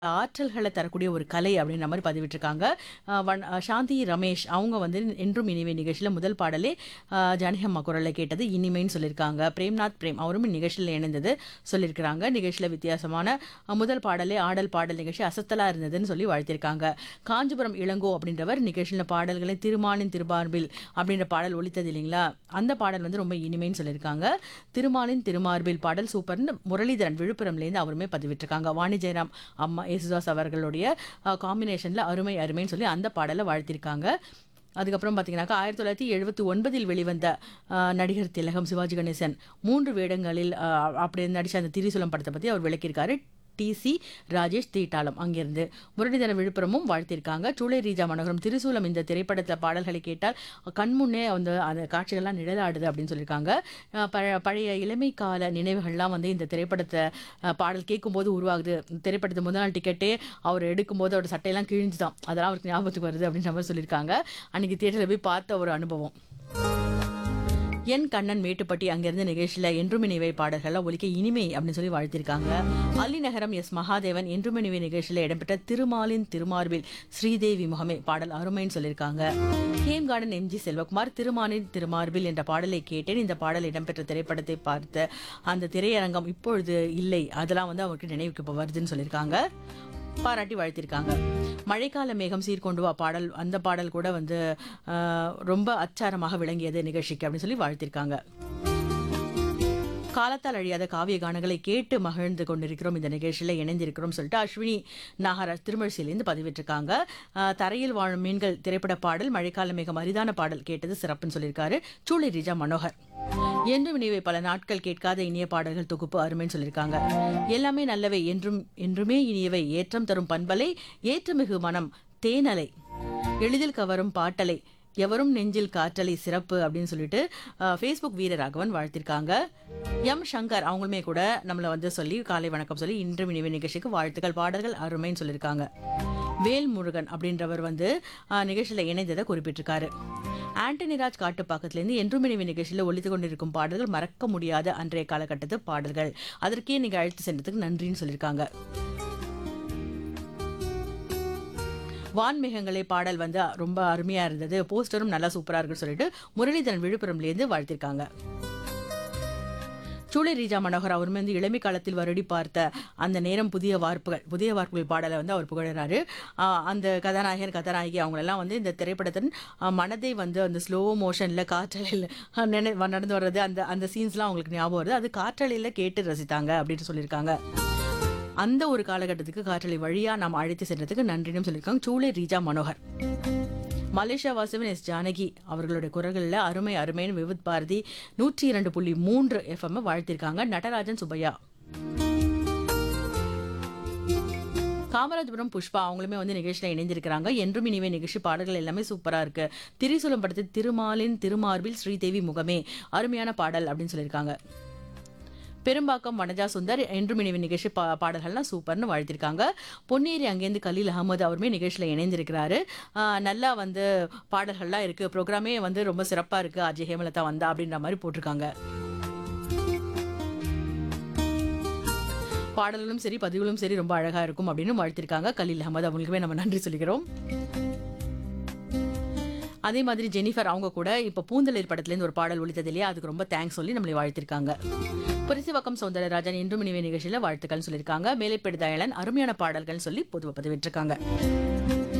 ஆற்றல்கள தரக்கூடிய ஒரு கலை அப்படின்ற மாரி பதிவிட்டிருக்காங்க. அ வன் அ சாந்தி ரமேஷ் அவங்க வந்து என்றும் இனிமை நிகழ்ச்சியில முதல் பாடலே அ ஜானகி அம்மா குரல்ல கேட்டது இனிமைன்னு சொல்லியிருக்காங்க. பிரேம்நாத் பிரேம் அவரும் நிகழ்ச்சியில இணைந்தது சொல்லியிருக்கிறாங்க. நிகழ்ச்சியில வித்தியாசமான அ முதல் பாடலே ஆடல் பாடல் நிகழ்ச்சி அசத்தலா இருந்ததுன்னு சொல்லி வாழ்த்தியிருக்காங்க. காஞ்சிபுரம் இளங்கோ அப்படின்றவர் நிகழ்ச்சியில பாடல்களை திருமாலின் திருமார்பில் அப்படின்ற பாடல் ஒலித்தது இல்லைங்களா? அந்த பாடல் வந்து ரொம்ப இனிமைன்னு சொல்லியிருக்காங்க. திருமாலின் திருமார்பில் பாடல் சூப்பர்ன்னு முரளிதரன் விழுப்புரம்லேருந்து அவருமே பதிவிட்டிருக்காங்க. வாணி ஜெயராம் அம்மா யேசுதாஸ் அவர்களுடைய அ காம்பினேஷன்ல அருமை அருமைன்னு சொல்லி அந்த பாடல வாழ்த்தியிருக்காங்க. அதுக்கப்புறம் பார்த்தீங்கன்னாக்கா, 1979 வெளிவந்த அ நடிகர் திலகம் சிவாஜி கணேசன் 3 வேடங்களில் அ அப்படி நடிச்ச அந்த திரிசூலம் படத்த பத்தி அவர் விளக்கியிருக்காரு. டி.சி. ராஜேஷ் தீட்டாளம் அங்கிருந்து. முரளிதரன் விழுப்புரமும் வாழ்த்தியிருக்காங்க. சூளை ரீஜா மனோகரம் திரிசூலம் இந்த திரைப்படத்தில பாடல்களை கேட்டால் கண்முன்னே அந்த அந்த காட்சிகள்லாம் நிழலாடுது அப்படின்னு சொல்லியிருக்காங்க. அ ப பழைய இளமை கால நினைவுகள்லாம் வந்து இந்த திரைப்படத்த அ பாடல் கேட்கும்போது உருவாகுது. திரைப்படத்து முதல் நாள் டிக்கெட்டே அவர் எடுக்கும்போது அவரோட சட்டையெல்லாம் கிழிஞ்சுதாம். அதெல்லாம் அவருக்கு ஞாபகத்துக்கு வருது அப்படின்ற மாரி சொல்லியிருக்காங்க. அன்னைக்கு தியேட்டர்ல போய் பார்த்த ஒரு அனுபவம். என் கண்ணன் மேட்டுப்பட்டி அங்கிருந்து நிகழ்ச்சியில என்றும் இனிவை பாடல்கள்லாம் ஒலிக்க இனிமை அப்படின்னு சொல்லி வாழ்த்தியிருக்காங்க. அல்லிநகரம் எஸ். மகாதேவன் என்றும் இனிவை நிகழ்ச்சியில இடம்பெற்ற திருமாலின் திருமார்பில் ஸ்ரீதேவி முகமே பாடல் அருமைன்னு சொல்லியிருக்காங்க. Game garden M. G. Selvakumar திருமாலின் திருமார்பில் என்ற பாடலை கேட்டேன். இந்த பாடல் இடம்பெற்ற திரைப்படத்தை பார்த்த அந்த திரையரங்கம் இப்பொழுது இல்லை. அதெல்லாம் வந்து அவருக்கு நினைவுக்கு இப்ப வருதுன்னு சொல்லியிருக்காங்க. பாராட்டி வாழ்த்தியிருக்காங்க. மழைக்கால மேகம் சீர்கொண்டு வா பாடல் அந்த பாடல் கூட வந்து அ ரொம்ப அச்சாரமாக விளங்கியது நிகழ்ச்சிக்கு அப்படின்னு சொல்லி வாழ்த்தியிருக்காங்க. காலத்தால் அழியாத காவிய கானங்களை கேட்டு மகிழ்ந்து கொண்டிருக்கிறோம். இந்த நிகழ்ச்சியில இணைந்திருக்கிறோம் சொல்லிட்டு அஸ்வினி நாகராஜ் திருமழிசையிலேருந்து பதிவிட்டிருக்காங்க. அ தரையில் வாழும் மீன்கள் திரைப்பட பாடல் மழைக்கால மேகம் அரிதான பாடல் கேட்டது சிறப்புன்னு சொல்லியிருக்காரு. சூளை ரீஜா மனோகர். என்றும் இனிவை பல நாட்கள் கேட்காத இனிய பாடல்கள் தொகுப்பு அருமைன்னு சொல்லியிருக்காங்க. எல்லாமே நல்லவை என்றும் என்றுமே இனியவை ஏற்றம் தரும் பண்பலை ஏற்றமிகு மனம் தேனலை எளிதில் கவரும் பாட்டலை எவரும் நெஞ்சில் காற்றலை சிறப்பு அப்படின்னு சொல்லிட்டு அ ஃபேஸ்புக் வீரராகவன் வாழ்த்திருக்காங்க. எம். சங்கர் அவங்களுமே கூட நம்மள வந்து சொல்லி காலை வணக்கம் சொல்லி இன்றும் இனிமை நிகழ்ச்சிக்கு வாழ்த்துக்கள் பாடல்கள் அருமைன்னு சொல்லியிருக்காங்க. வேல் முருகன் அப்படின்றவர் வந்து அ நிகழ்ச்சியில இணைந்ததை குறிப்பிட்டிருக்காரு. ஆண்டனி ராஜ் காட்டுப்பாக்கத்திலேருந்து என்றும் இனிமை நிகழ்ச்சியில ஒலித்துக் கொண்டிருக்கும் பாடல்கள் மறக்க முடியாத அன்றைய காலகட்டத்து பாடல்கள். அதற்கே நீங்க அழைத்து சென்றதுக்கு நன்றின்னு சொல்லியிருக்காங்க. வான்மேகங்களே பாடல் வந்து ரொம்ப அருமையா இருந்தது. போஸ்டரும் நல்லா சூப்பரா இருக்குன்னு சொல்லிட்டு முரளிதரன் விழுப்புரம்லேருந்து வாழ்த்திருக்காங்க. சூளை ரீஜா மனோகர் அவருமே வந்து இளமை காலத்தில் வருடி பார்த்த அந்த நேரம் புதிய வார்ப்புகள் புதிய வார்ப்புகள் பாடலை வந்து அவர் புகழறாரு. அ அந்த கதாநாயகன் கதாநாயகி அவங்களெல்லாம் வந்து இந்த திரைப்படத்தின் அ மனதை வந்து அந்த ஸ்லோ மோஷன்ல காற்றலையில நினை நடந்து வர்றது அந்த அந்த சீன்ஸ்லாம் அவங்களுக்கு ஞாபகம் வருது. அது காற்றலையில கேட்டு ரசித்தாங்க அப்படின்னு சொல்லியிருக்காங்க. அந்த ஒரு காலகட்டத்துக்கு காற்றலை வழியா நாம் அழைத்து சென்றதுக்கு நன்றின்னு சொல்லியிருக்காங்க. சூளை ரீஜா மனோகர். Malaysia Vasudevan S. ஜானகி அவர்களுடைய குரல்கள்ல அருமை அருமைன்னு விவித் பாரதி 102.3 எஃப்எம் வாழ்த்திருக்காங்க. நடராஜன் சுப்பையா. காமராஜபுரம் புஷ்பா அவங்களுமே வந்து நிகழ்ச்சியில இணைந்திருக்கிறாங்க. என்றும் இனிமை நிகழ்ச்சி பாடல்கள் எல்லாமே சூப்பரா இருக்கு. திரிசூலம் படத்தில் திருமாலின் திருமார்பில் ஸ்ரீதேவி முகமே அருமையான பாடல் அப்படின்னு சொல்லியிருக்காங்க. பெரும்பாக்கம் வனஜா சுந்தர் என்றும் இனிமை நிகழ்ச்சி பா பாடல்கள்லாம் சூப்பர்னு வாழ்த்திருக்காங்க. பொன்னேரி அங்கேருந்து கலீல் அகமது அவருமே நிகழ்ச்சியில இணைந்திருக்கிறாரு. அ நல்லா வந்து பாடல்கள்லாம் இருக்கு. ப்ரோகிராமே வந்து ரொம்ப சிறப்பா இருக்கு. ஆர்ஜே ஹேமலதா வந்தா அப்படின்ற மாரி போட்டிருக்காங்க. பாடல்களும் சரி பதிவுகளும் சரி ரொம்ப அழகா இருக்கும் அப்படின்னு வாழ்த்திருக்காங்க. கலீல் அகமது அவங்களுக்குமே நம்ம நன்றி சொல்லிக்கிறோம். அதே மாதிரி ஜெனிஃபர் அவங்க கூட இப்ப பூந்தளிர் படத்துலேருந்து ஒரு பாடல் ஒலித்தது இல்லையா? அதுக்கு ரொம்ப தேங்க்ஸ் சொல்லி நம்மளை வாழ்த்திருக்காங்க. புரசிவாக்கம் சௌந்தரராஜன் என்றும் இனிமை நிகழ்ச்சியில வாழ்த்துக்கள்னு சொல்லியிருக்காங்க. மேலைப்பேடு தயாளன் அருமையான பாடல்கள்னு சொல்லி பொதுவா பதிவிட்டிருக்காங்க.